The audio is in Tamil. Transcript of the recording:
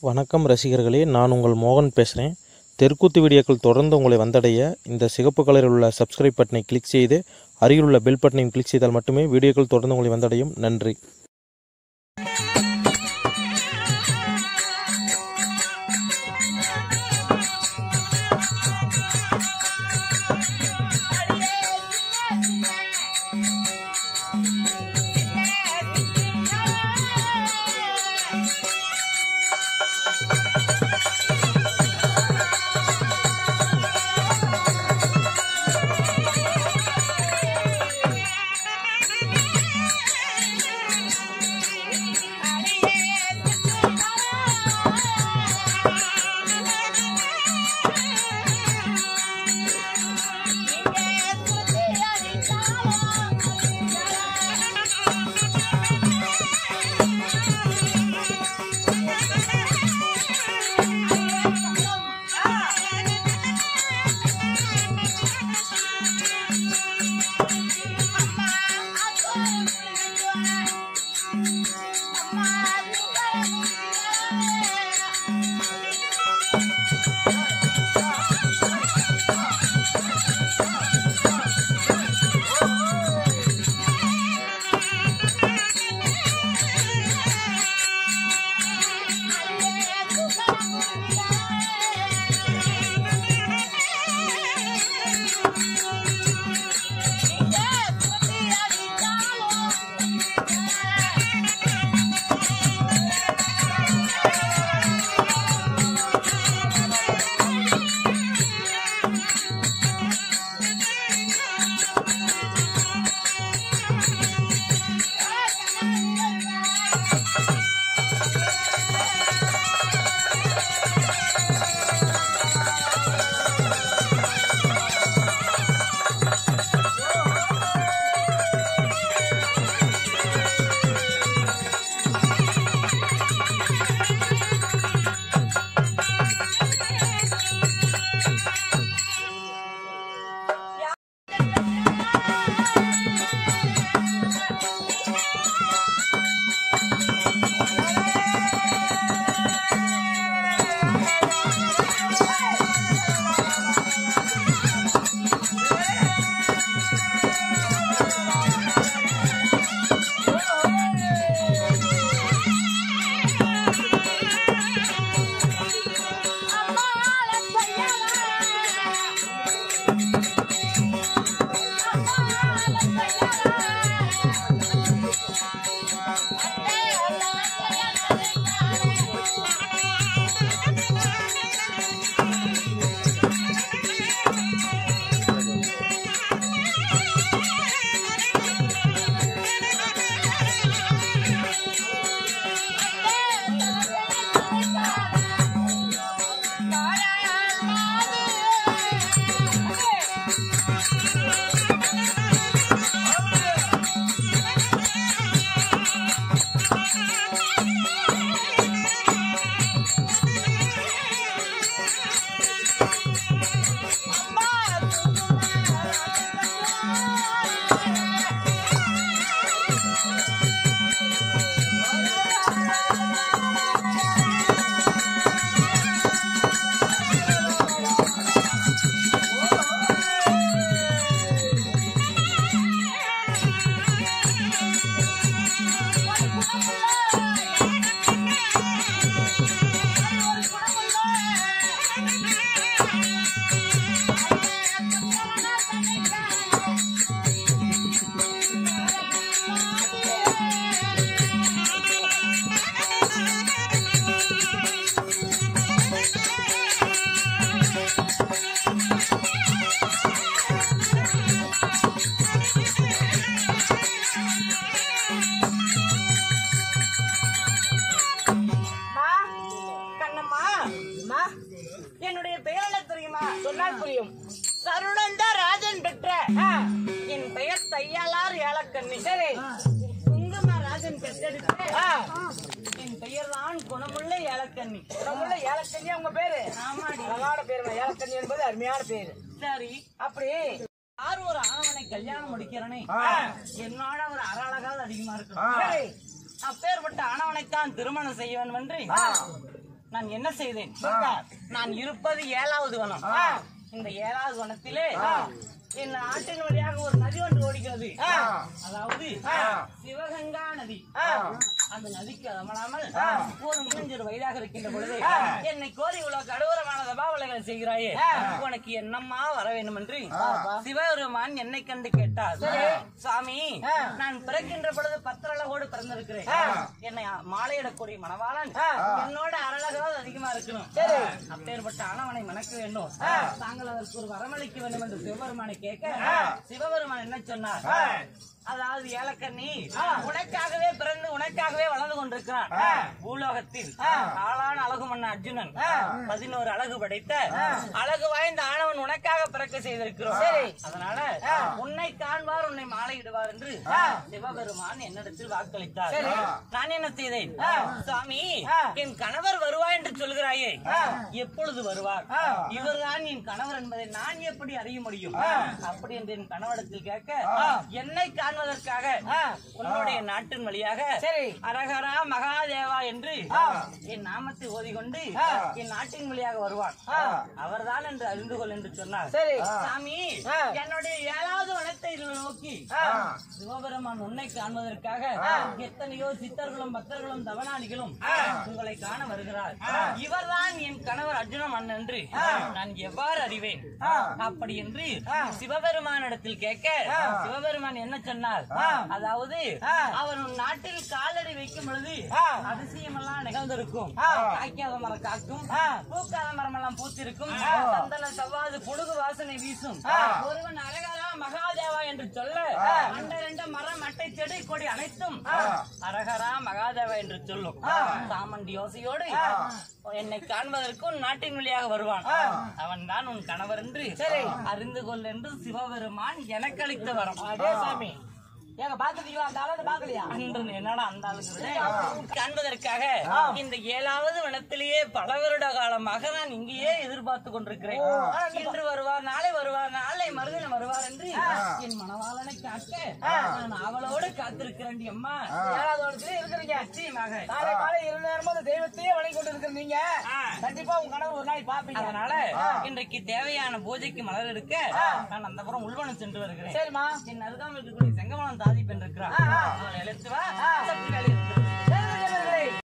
வணக்கம் ரசிகர்களே நான் உங்கள் மோகன் பேசுகிறேன் தெற்குத்து வீடியோக்கள் தொடர்ந்து உங்களை வந்தடைய இந்த சிகப்பு கலரில் உள்ள சப்ஸ்கிரைப் பட்டனை கிளிக் செய்து அருகில் உள்ள பெல் பட்டனையும் கிளிக் செய்தால் மட்டுமே வீடியோக்கள் தொடர்ந்து உங்களை வந்தடையும் நன்றி அம்மா, கண்ணம்மா அம்மா, என்னுடைய பெயர் என்ன தெரியுமா சொன்னால் புரியும் சருணந்த ராஜன் பெற்ற ஆ, என் பெயர் தையாளார் ஏலக்கண்ணி சரி குங்கும ராஜன் பெற்றெடுத்த ஆ, என் பெயர் தான் குணமுள்ள ஏலக்கண்ணி குணமுள்ள ஏலக்கண்ணி உங்க பேரு ஆமாடி அழகான பேரு ஏலக்கண்ணி என்பது அருமையான பேரு சரி அப்படி யார் ஒரு ஆணவனை கல்யாணம் முடிக்கிறனே என்னோட ஒரு அரை அழகாவது அதிகமா இருக்கும் சரி அப்பேற்பட்ட ஆணவனைத்தான் திருமணம் செய்ய வேண்டும் என்று நான் என்ன செய்தேன் நான் இருப்பது ஏழாவது வனம் இந்த ஏழாவது வனத்திலே என் நாட்டின் வழியாக ஒரு நதி ஒன்று ஓடுகிறது அதாவது சிவகங்கா நதி அந்த நதிக்கு அதமலாமல் ஒரு மூஞ்சொரு வயதாக இருக்கின்ற பொழுது என்னை கோரி இவ்வளவு கடவுரமான தபாவலைகளை செய்கிறாயே உனக்கு என்னம்மா வர வேண்டும் என்று சிவபெருமான் என்னை கண்டு கேட்டார் சுவாமி நான் பிறக்கின்ற பொழுது பத்திரழகோடு பிறந்திருக்கிறேன் என்னை மாலையிடக்கூடிய மணவாளன் என்னோட அரழகாவது அதிகமா இருக்கணும் அப்பேற்பட்ட ஆணவனை மணக்க வேண்டும் தாங்கள் அதற்கு ஒரு வரமளிக்க வேண்டும் என்று சிவபெருமானை கேட்க சிவபெருமான் என்ன சொன்னார் அதாவது ஏலக்கண்ணி உனக்காகவே பிறந்து உனக்காகவே வளர்ந்து கொண்டிருக்கிறான் பூலோகத்தில் ஆளான அழகு மன்ன அர்ஜுனன் பதினோரு அழகு படைத்த அழகு வாய்ந்த ஆணவன் உனக்காக பிறக்க செய்திருக்கிறோம் அதனால உன்னை காண்பார் உன்னை மாலையிடுவார் என்று சிவபெருமான் என்னிடத்தில் வாக்களித்தார் நான் என்ன செய்தேன் சுவாமி என் கணவர் வருவார் என்று சொல்கிறாயே எப்பொழுது வருவார் இவர்தான் என் கணவர் என்பதை நான் எப்படி அறிய முடியும் அப்படி என்று என் கணவரிடத்தில் கேட்க என்னை காண்பதற்காக உன்னுடைய நாட்டின் வழியாக அரகரா மகாதேவா என்று என் நாமத்தை ஓதிக்கொண்டு என் நாட்டின் வழியாக வருவான் அவர்தான் என்று அறிந்து கொள் என்று சொன்னார் சாமி என்னுடைய ஏழாவது வனத்தை நோக்கி சிவபெருமான் உன்னை காண்பதற்காக எத்தனையோ சித்தர்களும் பக்தர்களும் தவனாளிகளும் உங்களை காண வருகிறார் இவர்தான் என் கணவர் அர்ஜுன மன்னன் என்று நான் எவ்வாறு அறிவேன் அப்படி என்று சிவபெருமானிடத்தில் கேட்க சிவபெருமான் என்ன சொன்னார் அதாவது அவர் உன் நாட்டில் காலடி வைக்கும் பொழுது அதிசயம் எல்லாம் நிகழ்ந்திருக்கும் காய்க்காத மரம் காக்கும் பூக்காத மரம் எல்லாம் பூத்திருக்கும் சந்தன செவ்வாது புடுகு வாசனை வீசும் ஒருவன் அழகரா மகாதேவா என்று சொல்ல அண்ட ரெண்ட மரம் அட்டை செடி கொடி அனைத்தும் அரகரா மகாதேவா என்று சொல்லும் சாமண்டி யோசையோடு என்னை காண்பதற்கு உன் நாட்டின் வழியாக வருவான் அவன் தான் உன் கணவர் என்று அறிந்து கொள் என்று சிவபெருமான் எனக்கு அளித்த வரம் சாமி ஏங்க பாத்துட்டீங்களா அந்த ஆளு பாக்கலையா அன்று என்னடா அந்த ஆளுங்கிறது காண்பதற்காக இந்த ஏழாவது வனத்திலேயே பல வருட காலமாக நான் இங்கேயே எதிர்பார்த்து கொண்டிருக்கிறேன் இன்று வருவார் நாளை வருவார் நாளை மறுதினம் வருவார் என்று என் மனவாளனை காக்க நான் அவளோடு காத்திருக்கிறேன் அம்மா ஏழாவது வருடத்துல இருக்கிறீங்க நிச்சயமாக காலை மாலை இரு நேரமும் அந்த தெய்வத்தையே வணங்கி கொண்டு இருக்கிற நீங்க ஆ. கண்டிப்பா உங்க கணவர் ஒரு நாளைக்கு பாப்பீங்க அதனால இன்றைக்கு தேவையான பூஜைக்கு மலர் எடுக்க நான் அந்த புறம் உள்வனம் சென்று வருகிறேன் சரிம்மா என் அருகாமல் இருக்கக்கூடிய செங்கமலம் தாதி பெண் இருக்கிறான் அவளை அழைத்து வா சற்று வேலை இருக்கு.